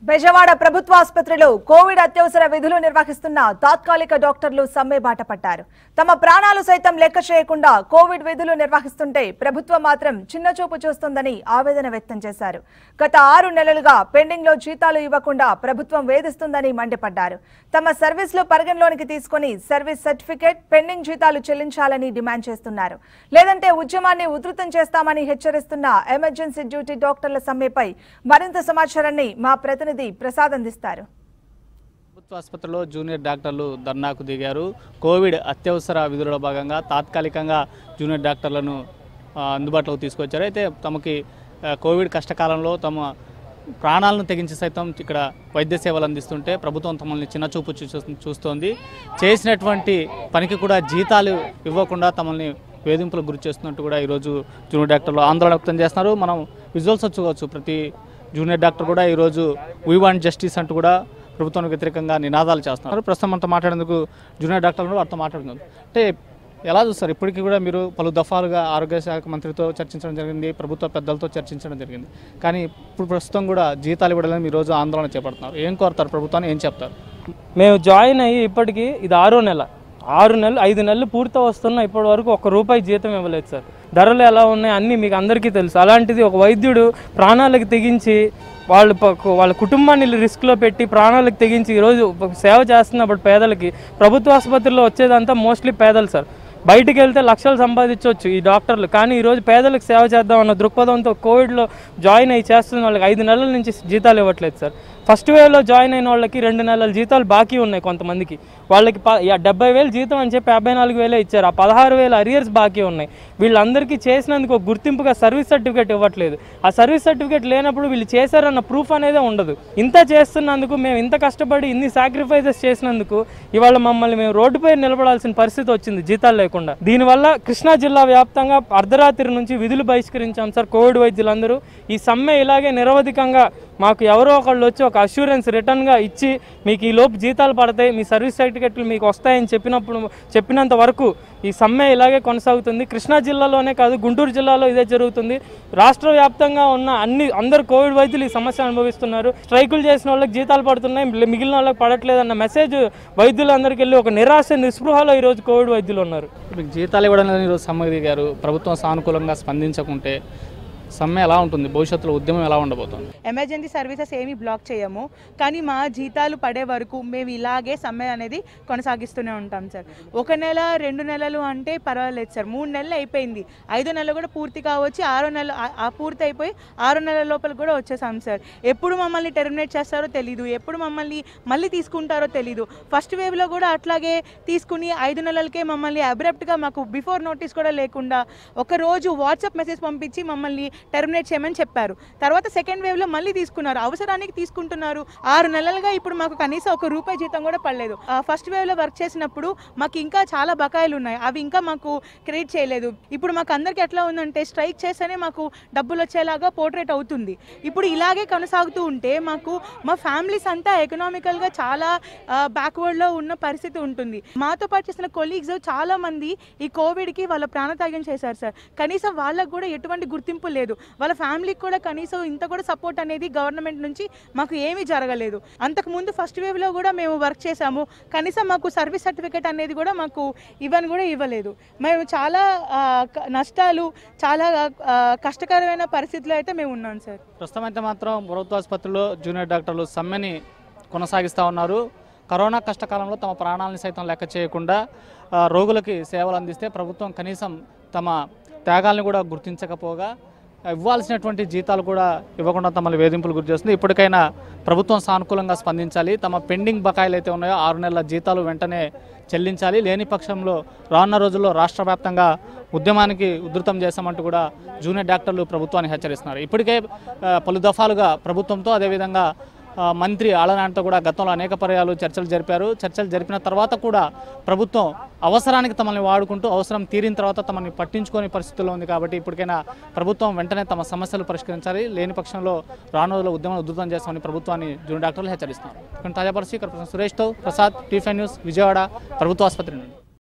బెజవాడ ప్రభుత్వ ఆసుపత్రిలో కోవిడ్ అత్యవసర విధులు నిర్వహిస్తున్న తాత్కాలిక డాక్టర్లు సమ్మె బాట పట్టారు తమ ప్రాణాలు సైతం లెక్క చేయకుండా కోవిడ్ విధులు నిర్వహిస్తుంటే ప్రభుత్వం మాత్రం చిన్నచూపు చూస్తుందని ఆవేదన వ్యక్తం చేశారు గత ఆరు నెలలుగా పెండింగ్ లో జీతాలు ఇవ్వకుండా ప్రభుత్వం వేధిస్తుందని మండిపడ్డారు తమ సర్వీసులు పరిగణలోనికి తీసుకుని సర్వీస్ సర్టిఫికేట్ పెండింగ్ జీతాలు చెల్లించాలని డిమాండ్ చేస్తున్నారు లేదంటే ఉద్యమాన్ని ఉధృతం చేస్తామని హెచ్చరిస్తున్న ఎమర్జెన్సీ డ్యూటీ డాక్టర్ల సమ్మెపై మరింత సమాచారాన్ని మా ప్రతినిధి ప్రసాద్ అందిస్తారు ప్రభుత్వ ఆసుపత్రిలో జూనియర్ డాక్టర్లు ధర్నాకు దిగారు కోవిడ్ అత్యవసర విధులలో భాగంగా తాత్కాలికంగా జూనియర్ డాక్టర్లను ఆ, అందుబాటులోకి తీసుకొచ్చారు అయితే తమకి ఆ, కోవిడ్ కష్టకాలంలో తమ ప్రాణాలను తెగించి సైతం ఇక్కడ వైద్య సేవలు అందిస్తుంటే ప్రభుత్వం తమల్ని చిన్నచూపు చూ- చూస్తోంది చేసినటువంటి పనికి కూడా జీతాలు ఇవ్వకుండా తమల్ని వేధింపులకు గురి చేస్తున్నట్టు కూడా ఈరోజు జూనియర్ డాక్టర్లు ఆందోళన వ్యక్తం చేస్తున్నారు మనం విజువల్స్ చూడవచ్చు ప్రతి జూనియర్ డాక్టర్ కూడా ఈరోజు వీ వాంట్ జస్టిస్ అంటూ కూడా ప్రభుత్వానికి వ్యతిరేకంగా నినాదాలు చేస్తున్నారు ప్రస్తుతం మనతో మాట్లాడేందుకు జూనియర్ డాక్టర్లు వారితో మాట్లాడుతున్నారు అంటే ఎలా చూస్తారు ఇప్పటికీ కూడా మీరు పలు దఫాలుగా ఆరోగ్య శాఖ మంత్రితో చర్చించడం జరిగింది ప్రభుత్వ పెద్దలతో చర్చించడం జరిగింది కానీ ఇప్పుడు ప్రస్తుతం కూడా జీతాలు ఇవ్వడానికి ఈరోజు ఆందోళన చేపడుతున్నారు ఏం కోరుతారు ప్రభుత్వాన్ని ఏం చెప్తారు మేము జాయిన్ అయ్యి ఇప్పటికి ఇది ఆరో నెల ఆరు నెలలు ఐదు నెలలు పూర్తి వస్తున్న ఇప్పటి వరకు ఒక్క రూపాయి జీతం ఇవ్వలేదు సార్ ధరలు ఎలా ఉన్నాయి అన్నీ మీకు అందరికీ తెలుసు అలాంటిది ఒక వైద్యుడు ప్రాణాలకు తెగించి వాళ్ళ ప- వాళ్ళ కుటుంబాన్ని రిస్క్లో పెట్టి ప్రాణాలకు తెగించి ఈరోజు సేవ చేస్తున్నప్పుడు పేదలకి ప్రభుత్వ ఆసుపత్రిలో వచ్చేదంతా మోస్ట్లీ పేదలు సార్ బయటికి వెళ్తే లక్షలు సంపాదించవచ్చు ఈ డాక్టర్లు కానీ ఈరోజు పేదలకు సేవ చేద్దాం అన్న దృక్పథంతో కోవిడ్లో జాయిన్ అయ్యి చేస్తున్న వాళ్ళకి ఐదు నెలల నుంచి జీతాలు ఇవ్వట్లేదు సార్ ఫస్ట్ వేవ్లో జాయిన్ అయిన వాళ్ళకి రెండు నెలల జీతాలు బాకీ ఉన్నాయి కొంతమందికి వాళ్ళకి ప యా- డెబ్బై వేలు జీతం అని చెప్పి యాభై నాలుగు వేలే ఇచ్చారు ఆ పదహారు వేల అరియర్స్ బాకీ ఉన్నాయి వీళ్ళందరికీ చేసినందుకు ఒక గుర్తింపుగా సర్వీస్ సర్టిఫికేట్ ఇవ్వట్లేదు ఆ సర్వీస్ సర్టిఫికేట్ లేనప్పుడు వీళ్ళు చేశారన్న ప్రూఫ్ అనేదే ఉండదు ఇంత చేస్తున్నందుకు మేము ఇంత కష్టపడి ఇన్ని సాక్రిఫైసెస్ చేసినందుకు ఇవాళ మమ్మల్ని మేము రోడ్డుపై నిలబడాల్సిన పరిస్థితి వచ్చింది జీతాలు లేకుండా దీనివల్ల కృష్ణా జిల్లా వ్యాప్తంగా అర్ధరాత్రి నుంచి విధులు బహిష్కరించాం సార్ కోవిడ్ వైద్యులందరూ ఈ సమ్మె ఇలాగే నిరవధికంగా మాకు ఎవరో ఒకళ్ళు వచ్చి ఒక అష్యూరెన్స్ రిటర్న్గా ఇచ్చి మీకు ఈ లోపు జీతాలు పడతాయి మీ సర్వీస్ సర్టిఫికెట్లు మీకు వస్తాయని చెప్పినప్పుడు చెప్పినంత వరకు ఈ సమ్మె ఇలాగే కొనసాగుతుంది కృష్ణా జిల్లాలోనే కాదు గుంటూరు జిల్లాలో ఇదే జరుగుతుంది రాష్ట్ర వ్యాప్తంగా ఉన్న అన్ని అందరు కోవిడ్ వైద్యులు ఈ సమస్య అనుభవిస్తున్నారు స్ట్రైకులు చేసిన వాళ్ళకి జీతాలు పడుతున్నాయి మిగిలి- మిగిలిన వాళ్ళకి పడట్లేదన్న మెసేజ్ వైద్యులందరికీ వెళ్ళి ఒక నిరాశ నిస్పృహలో ఈరోజు కోవిడ్ వైద్యులు ఉన్నారు మీకు జీతాలు ఇవ్వడం లేదని ఈరోజు సమ్మె దిగారు ప్రభుత్వం సానుకూలంగా స్పందించకుంటే సమ్మె ఎలా ఉంటుంది భవిష్యత్తులో ఉద్యమం ఎలా ఉండబోతుంది ఎమర్జెన్సీ సర్వీసెస్ ఏమీ బ్లాక్ చేయము కానీ మా జీతాలు పడే వరకు మేము ఇలాగే సమ్మె అనేది కొనసాగిస్తూనే ఉంటాం సార్ ఒక నెల రెండు నెలలు అంటే పర్వాలేదు సార్ మూడు నెలలు అయిపోయింది ఐదో నెల కూడా పూర్తి కావచ్చు ఆరో నెల ఆ- ఆ పూర్తి అయిపోయి ఆరో నెలల లోపల కూడా వచ్చేసాం సార్ ఎప్పుడు మమ్మల్ని టెర్మినేట్ చేస్తారో తెలీదు ఎప్పుడు మమ్మల్ని మళ్ళీ తీసుకుంటారో తెలీదు ఫస్ట్ వేవ్లో కూడా అట్లాగే తీసుకుని ఐదు నెలలకే మమ్మల్ని అబ్రప్ట్గా మాకు బిఫోర్ నోటీస్ కూడా లేకుండా ఒక రోజు వాట్సాప్ మెసేజ్ పంపించి మమ్మల్ని టెర్మినేట్ చేయమని చెప్పారు తర్వాత సెకండ్ వేవ్లో మళ్ళీ తీసుకున్నారు అవసరానికి తీసుకుంటున్నారు ఆరు నెలలుగా ఇప్పుడు మాకు కనీసం ఒక రూపాయి జీతం కూడా పడలేదు ఫస్ట్ వేవ్లో వర్క్ చేసినప్పుడు మాకు ఇంకా చాలా బకాయిలు ఉన్నాయి అవి ఇంకా మాకు క్రెడిట్ చేయలేదు ఇప్పుడు మాకు అందరికి ఎట్లా ఉందంటే స్ట్రైక్ చేస్తేనే మాకు డబ్బులు వచ్చేలాగా పోర్ట్రేట్ అవుతుంది ఇప్పుడు ఇలాగే కొనసాగుతూ ఉంటే మాకు మా ఫ్యామిలీస్ అంతా ఎకనామికల్గా చాలా బ్యాక్వర్డ్లో ఉన్న పరిస్థితి ఉంటుంది మాతో పాటు చేసిన కొలీగ్స్ చాలా మంది ఈ కోవిడ్కి వాళ్ళ ప్రాణత్యాగం చేశారు సార్ కనీసం వాళ్ళకు కూడా ఎటువంటి గుర్తింపు లేదు వాళ్ళ ఫ్యామిలీకి కూడా కనీసం ఇంత కూడా సపోర్ట్ అనేది గవర్నమెంట్ నుంచి మాకు ఏమీ జరగలేదు అంతకు ముందు ఫస్ట్ వేవ్లో కూడా మేము వర్క్ చేశాము కనీసం మాకు సర్వీస్ సర్టిఫికేట్ అనేది కూడా మాకు ఇవ్వని కూడా ఇవ్వలేదు మేము చాలా ఆ, క- నష్టాలు చాలా ఆ, కష్టకరమైన పరిస్థితిలో అయితే మేము ఉన్నాం సార్ ప్రస్తుతం అయితే మాత్రం ప్రభుత్వ ఆసుపత్రిలో జూనియర్ డాక్టర్లు సమ్మెని కొనసాగిస్తూ ఉన్నారు కరోనా కష్టకాలంలో తమ ప్రాణాలను సైతం లెక్క చేయకుండా ఆ, రోగులకి సేవలు అందిస్తే ప్రభుత్వం కనీసం తమ త్యాగాలను కూడా గుర్తించకపోగా ఇవ్వాల్సినటువంటి జీతాలు కూడా ఇవ్వకుండా తమని వేధింపులు గురి చేస్తుంది ఇప్పటికైనా ప్రభుత్వం సానుకూలంగా స్పందించాలి తమ పెండింగ్ బకాయిలు అయితే ఉన్నాయో ఆరు నెలల జీతాలు వెంటనే చెల్లించాలి లేని పక్షంలో రానున్న రోజుల్లో రాష్ట్ర వ్యాప్తంగా ఉద్యమానికి ఉధృతం చేస్తామంటూ కూడా జూనియర్ డాక్టర్లు ప్రభుత్వాన్ని హెచ్చరిస్తున్నారు ఇప్పటికే ఆ, పలు దఫాలుగా ప్రభుత్వంతో అదేవిధంగా ఆ, మంత్రి ఆలనాటితో కూడా గతంలో అనేక పర్యాలు చర్చలు జరిపారు చర్చలు జరిపిన తర్వాత కూడా ప్రభుత్వం అవసరానికి తమల్ని వాడుకుంటూ అవసరం తీరిన తర్వాత తమని పట్టించుకోని పరిస్థితుల్లో ఉంది కాబట్టి ఇప్పటికైనా ప్రభుత్వం వెంటనే తమ సమస్యలు పరిష్కరించాలి లేని పక్షంలో రాను రోజుల్లో ఉద్యమం ఉధృతం చేస్తామని ప్రభుత్వాన్ని జూనియర్ డాక్టర్లు హెచ్చరిస్తున్నారు ఇక్కడ తాజా పరిస్థితి ఇక్కడ సురేష్తో ప్రసాద్ టీఫై న్యూస్ విజయవాడ ప్రభుత్వ ఆసుపత్రి నుండి